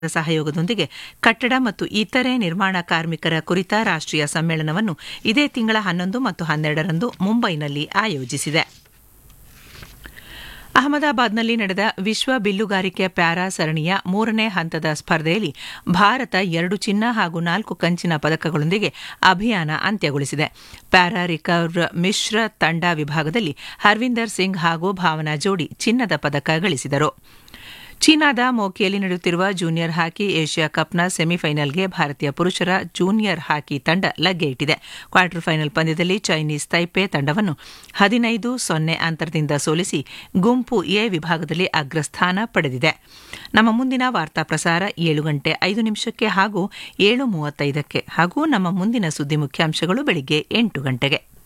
ಸಹಯೋಗದೊಂದಿಗೆ ಕಟ್ಟಡ ಮತ್ತು ಇತರೆ ನಿರ್ಮಾಣ ಕಾರ್ಮಿಕರ ಕುರಿತ ರಾಷ್ಟ್ರೀಯ ಸಮ್ಮೇಳನವನ್ನು ಇದೇ ತಿಂಗಳ ಹನ್ನೊಂದು ಮತ್ತು ಹನ್ನೆರಡರಂದು ಮುಂಬೈನಲ್ಲಿ ಆಯೋಜಿಸಿದೆ ಅಹಮದಾಬಾದ್ನಲ್ಲಿ ನಡೆದ ವಿಶ್ವ ಬಿಲ್ಲುಗಾರಿಕೆ ಪ್ಯಾರಾ ಸರಣಿಯ ಮೂರನೇ ಹಂತದ ಸ್ಪರ್ಧೆಯಲ್ಲಿ ಭಾರತ ಎರಡು ಚಿನ್ನ ಹಾಗೂ ನಾಲ್ಕು ಕಂಚಿನ ಪದಕಗಳೊಂದಿಗೆ ಅಭಿಯಾನ ಅಂತ್ಯಗೊಳಿಸಿದೆ ಪ್ಯಾರಾ ರಿಕರ್ವ್ ಮಿಶ್ರ ತಂಡ ವಿಭಾಗದಲ್ಲಿ ಹರ್ವಿಂದರ್ ಸಿಂಗ್ ಹಾಗೂ ಭಾವನಾ ಜೋಡಿ ಚಿನ್ನದ ಪದಕ ಗಳಿಸಿದರು ಚೀನಾದ ಮೋಕಿಯಲ್ಲಿ ನಡೆಯುತ್ತಿರುವ ಜೂನಿಯರ್ ಹಾಕಿ ಏಷ್ಯಾ ಕಪ್ನ ಸೆಮಿಫೈನಲ್ಗೆ ಭಾರತೀಯ ಪುರುಷರ ಜೂನಿಯರ್ ಹಾಕಿ ತಂಡ ಲಗ್ಗೆ ಇಟ್ಟಿದೆ ಕ್ವಾರ್ಟರ್ ಫೈನಲ್ ಪಂದ್ಯದಲ್ಲಿ ಚೈನೀಸ್ ತೈಪೆ ತಂಡವನ್ನು ಹದಿನೈದು ಸೊನ್ನೆ ಅಂತರದಿಂದ ಸೋಲಿಸಿ ಗುಂಪು ಎ ವಿಭಾಗದಲ್ಲಿ ಅಗ್ರಸ್ಥಾನ ಪಡೆದಿದೆ ನಮ್ಮ ಮುಂದಿನ ವಾರ್ತಾ ಪ್ರಸಾರ ಏಳು ಗಂಟೆ ಐದು ನಿಮಿಷಕ್ಕೆ ಹಾಗೂ ಏಳು ಮೂವತ್ತೈದಕ್ಕೆ ಹಾಗೂ ನಮ್ಮ ಮುಂದಿನ ಸುದ್ದಿ ಮುಖ್ಯಾಂಶಗಳು ಬೆಳಿಗ್ಗೆ ಎಂಟು ಗಂಟೆಗೆ